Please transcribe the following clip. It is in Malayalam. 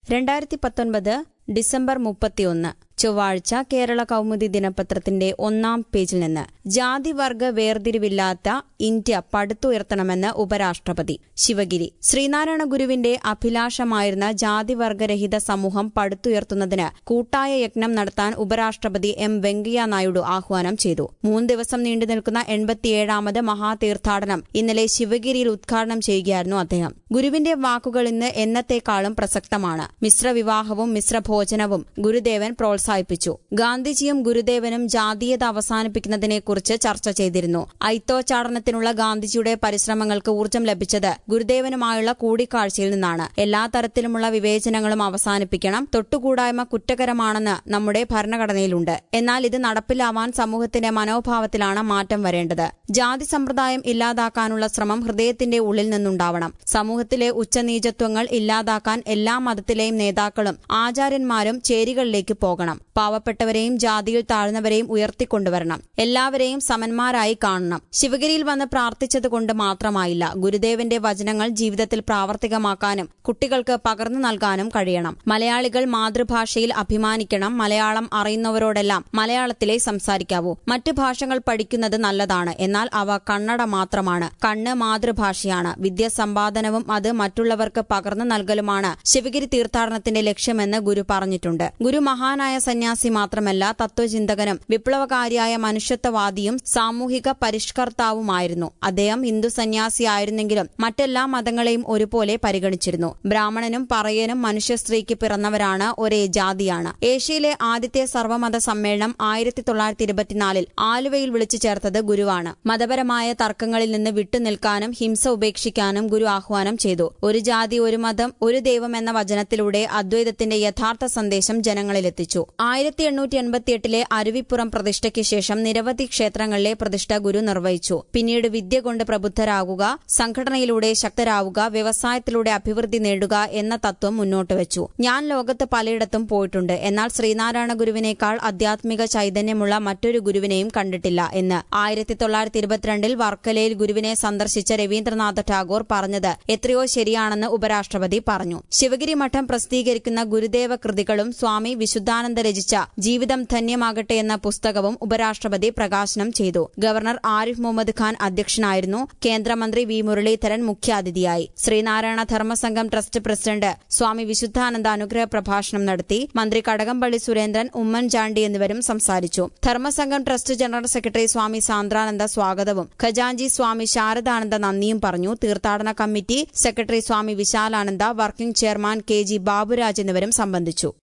രണ്ടായിരത്തി പത്തൊൻപത് ഡിസംബർ മുപ്പത്തിയൊന്ന് ചൊവ്വാഴ്ച കേരള കൗമുദി ദിനപത്രത്തിന്റെ ഒന്നാം പേജിൽ നിന്ന് ജാതിവർഗ വേർതിരിവില്ലാത്ത ഇന്ത്യ പടുത്തുയർത്തണമെന്ന് ഉപരാഷ്ട്രപതി ശിവഗിരി ശ്രീനാരായണ ഗുരുവിന്റെ അഭിലാഷമായിരുന്ന ജാതിവർഗരഹിത സമൂഹം പടുത്തുയർത്തുന്നതിന് കൂട്ടായ യജ്ഞം നടത്താൻ ഉപരാഷ്ട്രപതി എം വെങ്കയ്യ നായിഡു ആഹ്വാനം ചെയ്തു മൂന്ന് ദിവസം നീണ്ടുനിൽക്കുന്ന എൺപത്തിയേഴാമത് മഹാതീർത്ഥാടനം ഇന്നലെ ശിവഗിരിയിൽ ഉദ്ഘാടനം ചെയ്യുകയായിരുന്നു അദ്ദേഹം ഗുരുവിന്റെ വാക്കുകൾ ഇന്ന് എന്നത്തേക്കാളും പ്രസക്തമാണ് മിശ്രവിവാഹവും മിശ്രഭോജനവും ഗുരുദേവൻ പ്രോത്സാഹിപ്പിച്ചു ഗാന്ധിജിയും ഗുരുദേവനും ജാതീയത അവസാനിപ്പിക്കുന്നതിനെക്കുറിച്ച് ചർച്ച ചെയ്തിരുന്നു ഐത്തോച്ചാടനത്തിനുള്ള ഗാന്ധിജിയുടെ പരിശ്രമങ്ങൾക്ക് ഊർജ്ജം ലഭിച്ചത് ഗുരുദേവനുമായുള്ള കൂടിക്കാഴ്ചയിൽ നിന്നാണ് എല്ലാ തരത്തിലുമുള്ള വിവേചനങ്ങളും അവസാനിപ്പിക്കണം തൊട്ടുകൂടായ്മ കുറ്റകരമാണെന്ന് നമ്മുടെ ഭരണഘടനയിലുണ്ട് എന്നാൽ ഇത് നടപ്പിലാവാൻ സമൂഹത്തിന്റെ മനോഭാവത്തിലാണ് മാറ്റം വരേണ്ടത് ജാതി സമ്പ്രദായം ഇല്ലാതാക്കാനുള്ള ശ്രമം ഹൃദയത്തിന്റെ ഉള്ളിൽ നിന്നുണ്ടാവണം സമൂഹത്തിലെ ഉച്ചനീചത്വങ്ങൾ ഇല്ലാതാക്കാൻ എല്ലാ മതത്തിലെയും നേതാക്കളും ആചാര്യന്മാരും ചേരികളിലേക്ക് പോകണം പാവപ്പെട്ടവരെയും ജാതിയിൽ താഴ്ന്നവരെയും ഉയർത്തിക്കൊണ്ടുവരണം എല്ലാവരെയും സമന്മാരായി കാണണം ശിവഗിരിയിൽ വന്ന് പ്രാർത്ഥിച്ചതുകൊണ്ട് മാത്രമായില്ല ഗുരുദേവന്റെ വചനങ്ങൾ ജീവിതത്തിൽ പ്രാവർത്തികമാക്കാനും കുട്ടികൾക്ക് പകർന്നു നൽകാനും കഴിയണം മലയാളികൾ മാതൃഭാഷയിൽ അഭിമാനിക്കണം മലയാളം അറിയുന്നവരോടെല്ലാം മലയാളത്തിലേ സംസാരിക്കാവൂ മറ്റു ഭാഷകൾ പഠിക്കുന്നത് നല്ലതാണ് എന്നാൽ അവ കണ്ണട മാത്രമാണ് കണ്ണ് മാതൃഭാഷയാണ് വിദ്യ സമ്പാദനവും അത് മറ്റുള്ളവർക്ക് പകർന്നു നൽകലുമാണ് ശിവഗിരി തീർത്ഥാടനത്തിന്റെ ലക്ഷ്യമെന്ന് ഗുരു പറഞ്ഞിട്ടുണ്ട് ഗുരു മഹാനായ സന്യാസി മാത്രമല്ല തത്വചിന്തകനും വിപ്ലവകാരിയായ മനുഷ്യത്വവാദിയും സാമൂഹിക പരിഷ്കർത്താവുമായിരുന്നു അദ്ദേഹം ഹിന്ദു സന്യാസിയായിരുന്നെങ്കിലും മറ്റെല്ലാ മതങ്ങളെയും ഒരുപോലെ പരിഗണിച്ചിരുന്നു ബ്രാഹ്മണനും പറയനും മനുഷ്യ സ്ത്രീക്ക് പിറന്നവരാണ് ഒരേ ജാതിയാണ് ഏഷ്യയിലെ ആദ്യത്തെ സർവ്വമത സമ്മേളനം ആയിരത്തി തൊള്ളായിരത്തി ഇരുപത്തിനാലിൽ ആലുവയിൽ വിളിച്ചു ചേർത്തത് ഗുരുവാണ് മതപരമായ തർക്കങ്ങളിൽ നിന്ന് വിട്ടുനിൽക്കാനും ഹിംസ ഉപേക്ഷിക്കാനും ഗുരു ആഹ്വാനം ചെയ്തു ഒരു ജാതി ഒരു മതം ഒരു ദൈവം എന്ന വചനത്തിലൂടെ അദ്വൈതത്തിന്റെ യഥാർത്ഥ സന്ദേശം ജനങ്ങളിലെത്തിച്ചു ആയിരത്തി എണ്ണൂറ്റി എൺപത്തിയെട്ടിലെ അരുവിപ്പുറം പ്രതിഷ്ഠയ്ക്ക് ശേഷം നിരവധി ക്ഷേത്രങ്ങളിലെ പ്രതിഷ്ഠ ഗുരു നിർവഹിച്ചു പിന്നീട് വിദ്യ കൊണ്ട് പ്രബുദ്ധരാകുക സംഘടനയിലൂടെ ശക്തരാവുക വ്യവസായത്തിലൂടെ അഭിവൃദ്ധി നേടുക എന്ന തത്വം മുന്നോട്ട് വെച്ചു ഞാൻ ലോകത്ത് പലയിടത്തും പോയിട്ടുണ്ട് എന്നാൽ ശ്രീനാരായണ ഗുരുവിനേക്കാൾ ആധ്യാത്മിക ചൈതന്യമുള്ള മറ്റൊരു ഗുരുവിനെയും കണ്ടിട്ടില്ല എന്ന് ആയിരത്തി തൊള്ളായിരത്തി ഇരുപത്തിരണ്ടിൽ വർക്കലയിൽ ഗുരുവിനെ സന്ദർശിച്ച രവീന്ദ്രനാഥ ടാഗോർ പറഞ്ഞത് എത്രയോ ശരിയാണെന്ന് ഉപരാഷ്ട്രപതി പറഞ്ഞു ശിവഗിരി മഠം പ്രസിദ്ധീകരിക്കുന്ന ഗുരുദേവ കൃതികളും സ്വാമി വിശുദ്ധാനന്ദ രചിച്ച ജീവിതം ധന്യമാകട്ടെ എന്ന പുസ്തകവും ഉപരാഷ്ട്രപതി പ്രകാശനം ചെയ്തു ഗവർണർ ആരിഫ് മുഹമ്മദ് ഖാൻ അധ്യക്ഷനായിരുന്നു കേന്ദ്രമന്ത്രി വി മുരളീധരൻ മുഖ്യാതിഥിയായി ശ്രീനാരായണ ധർമ്മസംഘം ട്രസ്റ്റ് പ്രസിഡന്റ് സ്വാമി വിശുദ്ധാനന്ദ അനുഗ്രഹ പ്രഭാഷണം നടത്തി മന്ത്രി കടകംപള്ളി സുരേന്ദ്രൻ ഉമ്മൻചാണ്ടി എന്നിവരും സംസാരിച്ചു Dharmasangham trust general secretary Swami Sandrananda സ്വാഗതവും ഖജാൻജി സ്വാമി ശാരദാനന്ദ നന്ദിയും പറഞ്ഞു തീർത്ഥാടന committee secretary Swami Vishalananda working chairman K G Baburaj എന്നിവരും സംബന്ധിച്ചു